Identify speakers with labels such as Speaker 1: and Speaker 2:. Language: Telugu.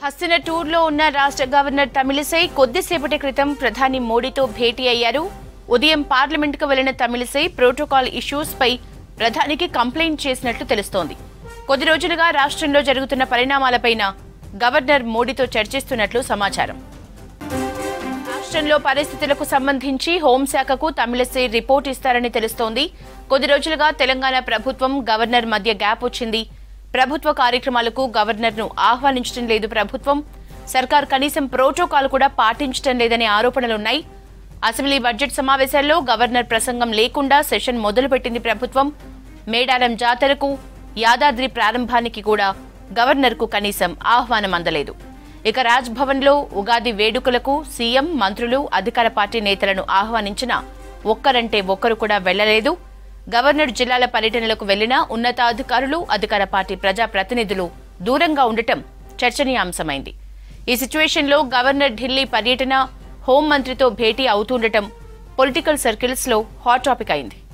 Speaker 1: హస్తిన టూర్లో ఉన్న రాష్ట్ర గవర్నర్ తమిళిసై కొద్దిసేపటి క్రితం ప్రధాని మోడీతో భేటీ అయ్యారు ఉదయం పార్లమెంట్కు వెళ్లిన తమిళిసై ప్రోటోకాల్ ఇష్యూస్ పై ప్రధానికి కంప్లైంట్ చేసినట్లు తెలుస్తోంది కొద్ది రోజులుగా రాష్ట్రంలో జరుగుతున్న పరిణామాలపైన గవర్నర్ మోడీతో చర్చిస్తున్నట్లు సమాచారం రాష్ట్రంలో పరిస్థితులకు సంబంధించి హోంశాఖకు తమిళసై రిపోర్ట్ ఇస్తారని తెలుస్తోంది కొద్ది రోజులుగా తెలంగాణ ప్రభుత్వం గవర్నర్ మధ్య గ్యాప్ వచ్చింది ప్రభుత్వ కార్యక్రమాలకు గవర్నర్ను ఆహ్వానించడం లేదు ప్రభుత్వం సర్కార్ కనీసం ప్రోటోకాల్ కూడా పాటించడం లేదనే ఆరోపణలున్నాయి అసెంబ్లీ బడ్జెట్ సమావేశాల్లో గవర్నర్ ప్రసంగం లేకుండా సెషన్ మొదలుపెట్టింది ప్రభుత్వం మేడారం జాతరకు యాదాద్రి ప్రారంభానికి కూడా గవర్నర్కు కనీసం ఆహ్వానం అందలేదు ఇక రాజ్ భవన్లో ఉగాది వేడుకలకు సీఎం మంత్రులు అధికార పార్టీ నేతలను ఆహ్వానించిన ఒక్కరంటే ఒక్కరు కూడా వెళ్లలేదు గవర్నర్ జిల్లాల పర్యటనలకు వెళ్లిన ఉన్నతాధికారులు అధికార పార్టీ ప్రజా ప్రతినిధులు దూరంగా ఉండటం చర్చనీయాంశమైంది ఈ సిచ్యువేషన్లో గవర్నర్ ఢిల్లీ పర్యటన హోంమంత్రితో భేటీ అవుతుండటం పొలిటికల్ సర్కిల్స్లో హాట్ టాపిక్ అయింది